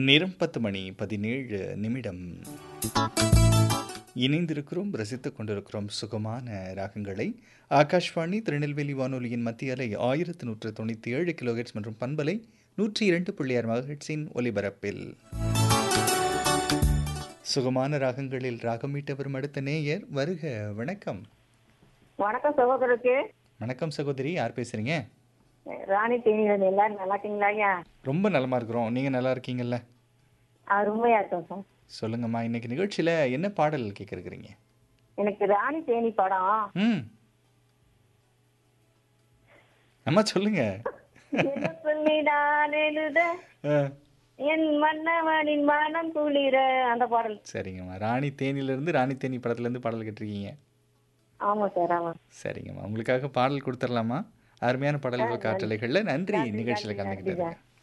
நேரம் பத்து மணி பதினேழு நிமிடம் இணைந்திருக்கிறோம் ரசித்துக் கொண்டிருக்கிறோம் சுகமான ராகங்களை ஆகாஷ்வாணி திருநெல்வேலி வானொலியின் மத்திய அலை ஆயிரத்து நூற்று தொண்ணூற்றி ஏழு கிலோஹெட்ஸ் மற்றும் பண்பலை நூற்றி இரண்டு புள்ளியார் மகஹெட்ஸின் ஒலிபரப்பில் சுகமான ராகங்களில் ராகமீட்ட வரும் அடுத்த நேயர் வருக வணக்கம் வணக்கம் சகோதரருக்கு வணக்கம் சகோதரி யார் பேசுறீங்க ராணி தேனியில எல்லாரும் நல்லா இருக்கீங்களா ஐயா ரொம்ப நலமா இருக்கிறோம் நீங்க நல்லா இருக்கீங்கல்ல ஆ ரொம்பயா இருக்கோம் சார் சொல்லுங்கம்மா இன்னைக்கு நிகழ்ச்சியில என்ன பாடல் கேட்க இருக்கிறீங்க எனக்கு ராணி தேனி படம் ம் அம்மா சொல்லுங்க என்ன சொல்லி நான் எழுத ஆ, என் மன்னவனின் மனம் குளிர அந்த பாடல் சரிங்கம்மா ராணி தேனியிலேருந்து ராணி தேனி படத்துலேருந்து பாடல் கேட்டிருக்கீங்க ஆமா சார் ஆமா சரிங்கம்மா உங்களுக்காக பாடல் கொடுத்துடலாமா அருமையான பாடல்கள் காற்றலைகளில் நன்றி நிகழ்ச்சியில் கலந்துக்கிட்டதுங்க